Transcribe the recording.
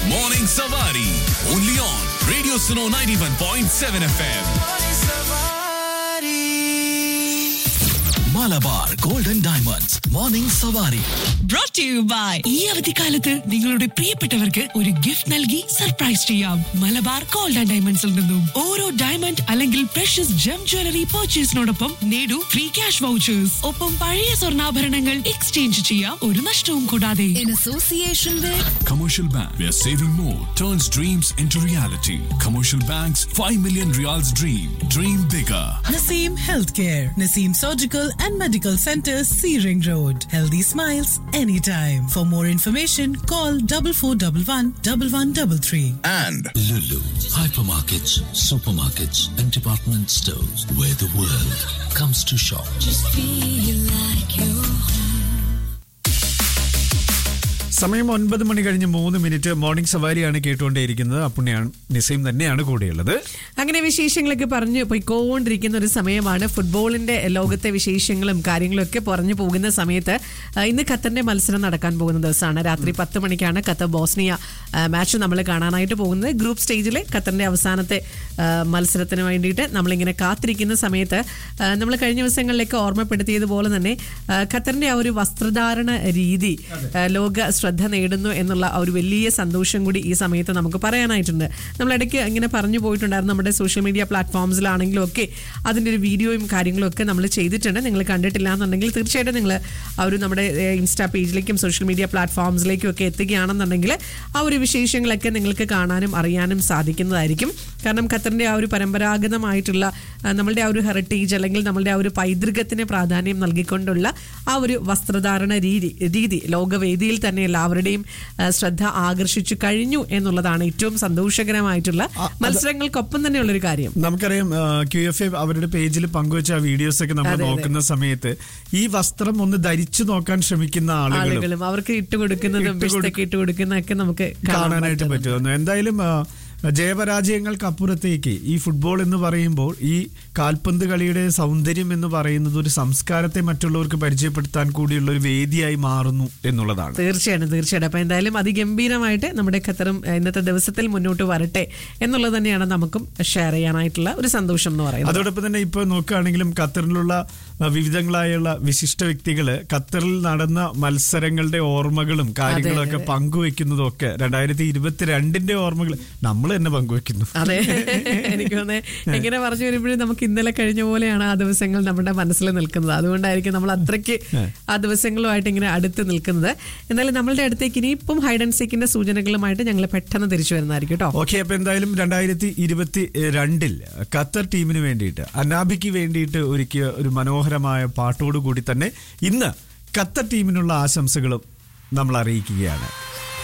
Morning Savari. Only on Radio Suno 91.7 FM. Malabar Golden Diamonds. Morning Savari. brought to you by ഈ അവധിക്കാലത്ത് നിങ്ങളുടെ പ്രിയപ്പെട്ടവർക്ക് ഒരു gift നൽകി സർപ്രൈസ് ചെയ്യാം മലബാർ ഗോൾഡ് ആൻഡ് ഡയമണ്ട്സിൽ നിന്നും ഓരോ ഡയമണ്ട് അല്ലെങ്കിൽ പ്രഷ്യസ് ജം ജ്വല്ലറി പർച്ചേസിനോടൊപ്പം നേടൂ ഫ്രീ ക്യാഷ് വൗച്ചേഴ്സ് ഒപ്പം പഴയ സ്വർണ്ണാഭരണങ്ങൾ എക്സ്ചേഞ്ച് ചെയ്യാം ഒരു നഷ്ടവും കൂടാതെ in association with Commercial Bank, where saving more turns dreams into reality. Commercial Bank's 5 million reals dream. Dream bigger. Naseem Healthcare, Naseem Surgical and Medical Center, Searing Road. Healthy smiles anytime. For more information, call double four double one double one double three. And Lulu, hypermarkets, supermarkets, and department stores where the world comes to shop. feel like you സമയം ഒൻപത് മണി കഴിഞ്ഞ് മൂന്ന് minute morning സവാരിയാണ് കേട്ടുകൊണ്ടേയിരിക്കുന്നത് അപ്പുണ്യാണ് നിസയും തന്നെയാണ് കൂടെയുള്ളത് അങ്ങനെ വിശേഷങ്ങളൊക്കെ പറഞ്ഞു പോയിക്കൊണ്ടിരിക്കുന്ന ഒരു സമയമാണ് ഫുട്ബോളിന്റെ ലോകത്തെ വിശേഷങ്ങളും കാര്യങ്ങളും ഒക്കെ പറഞ്ഞു പോകുന്ന സമയത്ത് ആ, ഇന്ന് ഖത്തറിന്റെ മത്സരം നടക്കാൻ പോകുന്ന ദിവസമാണ് രാത്രി പത്ത് മണിക്കാണ് ഖത്തർ ബോസ്നിയ ആ, മാച്ച് നമ്മൾ കാണാനായിട്ട് പോകുന്നത് ഗ്രൂപ്പ് സ്റ്റേജിലെ ഖത്തറിന്റെ അവസാനത്തെ ആ, മത്സരത്തിന് വേണ്ടിയിട്ട് നമ്മളിങ്ങനെ കാത്തിരിക്കുന്ന സമയത്ത് നമ്മൾ കഴിഞ്ഞ ദിവസങ്ങളിലേക്ക് ഓർമ്മപ്പെടുത്തിയതുപോലെ തന്നെ ആ, ഖത്തറിന്റെ ആ ഒരു വസ്ത്രധാരണ രീതി ആ, ലോക ശ്രദ്ധ നേടുന്നു എന്നുള്ള ആ ഒരു വലിയ സന്തോഷം കൂടി ഈ സമയത്ത് നമുക്ക് പറയാനായിട്ടുണ്ട് നമ്മൾ ഇടയ്ക്ക് ഇങ്ങനെ പറഞ്ഞു പോയിട്ടുണ്ടായിരുന്നു നമ്മുടെ സോഷ്യൽ മീഡിയ പ്ലാറ്റ്ഫോംസിലാണെങ്കിലും ഒക്കെ അതിൻ്റെ ഒരു വീഡിയോയും കാര്യങ്ങളും ഒക്കെ നമ്മൾ ചെയ്തിട്ടുണ്ട് നിങ്ങൾ കണ്ടിട്ടില്ല എന്നുണ്ടെങ്കിൽ തീർച്ചയായിട്ടും നിങ്ങൾ ആ ഒരു നമ്മുടെ ഏഹ്, ഇൻസ്റ്റാ പേജിലേക്കും സോഷ്യൽ മീഡിയ പ്ലാറ്റ്ഫോംസിലേക്കും ഒക്കെ എത്തുകയാണെന്നുണ്ടെങ്കിൽ ആ ഒരു വിശേഷങ്ങളൊക്കെ നിങ്ങൾക്ക് കാണാനും അറിയാനും സാധിക്കുന്നതായിരിക്കും കാരണം ഖത്തറിൻ്റെ ആ ഒരു പരമ്പരാഗതമായിട്ടുള്ള ആ, നമ്മളുടെ ആ ഒരു ഹെറിറ്റേജ് അല്ലെങ്കിൽ നമ്മളുടെ ആ ഒരു പൈതൃകത്തിന് പ്രാധാന്യം നൽകിക്കൊണ്ടുള്ള ആ ഒരു വസ്ത്രധാരണ രീതി രീതി ലോകവേദിയിൽ തന്നെ എല്ലാവരുടെയും ആ, ശ്രദ്ധ ആകർഷിച്ചു കഴിഞ്ഞു എന്നുള്ളതാണ് ഏറ്റവും സന്തോഷകരമായിട്ടുള്ള മത്സരങ്ങൾക്കൊപ്പം തന്നെയുള്ള ഒരു കാര്യം നമുക്കറിയാം ക്യു എഫ് എ അവരുടെ പേജിൽ പങ്കുവച്ച ആ വീഡിയോസ് ഒക്കെ നമ്മൾ അതെ, അതെ. നോക്കുന്ന സമയത്ത് ഈ വസ്ത്രം ഒന്ന് ധരിച്ചു നോക്കാൻ ശ്രമിക്കുന്ന ആളുകളും ആളുകളും അവർക്ക് ഇട്ടുകൊടുക്കുന്നതും ഇട്ടുകൊടു- വിശുദ്ധക്ക് ഇട്ടുകൊടുക്കുന്നതൊക്കെ നമുക്ക് കാണാൻ കാണാനായിട്ട് പറ്റുന്നുണ്ട്. പറ്റുന്നു എന്തായാലും ആ, ജയപരാജയങ്ങൾക്ക് അപ്പുറത്തേക്ക് ഈ ഫുട്ബോൾ എന്ന് പറയുമ്പോൾ ഈ കാൽപന്ത് കളിയുടെ സൗന്ദര്യം എന്ന് പറയുന്നത് ഒരു സംസ്കാരത്തെ മറ്റുള്ളവർക്ക് പരിചയപ്പെടുത്താൻ കൂടിയുള്ള ഒരു വേദിയായി മാറുന്നു എന്നുള്ളതാണ് തീർച്ചയായിട്ടും തീർച്ചയായിട്ടും അപ്പൊ എന്തായാലും അതിഗംഭീരമായിട്ട് നമ്മുടെ ഖത്തറും ഏഹ്, ഇന്നത്തെ ദിവസത്തിൽ മുന്നോട്ട് വരട്ടെ എന്നുള്ളത് തന്നെയാണ് നമുക്കും ഷെയർ ചെയ്യാനായിട്ടുള്ള ഒരു സന്തോഷം എന്ന് പറയുന്നത് അതോടൊപ്പം തന്നെ ഇപ്പൊ നോക്കുകയാണെങ്കിലും ഖത്തറിലുള്ള ആ, വിവിധങ്ങളായുള്ള വിശിഷ്ട വ്യക്തികള് ഖത്തറിൽ നടന്ന മത്സരങ്ങളുടെ ഓർമ്മകളും കാര്യങ്ങളും ഒക്കെ പങ്കുവെക്കുന്നതും ഒക്കെ രണ്ടായിരത്തി ഇരുപത്തിരണ്ടിന്റെ ഓർമ്മകൾ നമ്മൾ തന്നെ പങ്കുവെക്കുന്നു അതെ എനിക്ക് തോന്നുന്നത് എങ്ങനെ പറഞ്ഞു വരുമ്പോഴും നമുക്ക് ഇന്നലെ കഴിഞ്ഞ പോലെയാണ് ആ ദിവസങ്ങൾ നമ്മുടെ മനസ്സിൽ നിൽക്കുന്നത് അതുകൊണ്ടായിരിക്കും നമ്മൾ അത്രയ്ക്ക് ആ ദിവസങ്ങളുമായിട്ട് ഇങ്ങനെ അടുത്ത് നിൽക്കുന്നത് എന്നാലും നമ്മളുടെ അടുത്തേക്ക് ഇനിയിപ്പം ഹൈഡ് ആൻഡ് സീക്കിന്റെ സൂചനകളുമായിട്ട് ഞങ്ങൾ പെട്ടെന്ന് തിരിച്ചു വരുന്നതായിരിക്കും കേട്ടോ ഓക്കെ അപ്പൊ എന്തായാലും രണ്ടായിരത്തി ഇരുപത്തി രണ്ടിൽ ഖത്തർ ടീമിന് വേണ്ടിയിട്ട് അനാബിക്ക് വേണ്ടിയിട്ട് ഒരുക്കിയ ഒരു മനോഹരമായ പാട്ടോടുകൂടി തന്നെ ഇന്ന് ഖത്തർ ടീമിനുള്ള ആശംസകളും നമ്മൾ അറിയിക്കുകയാണ്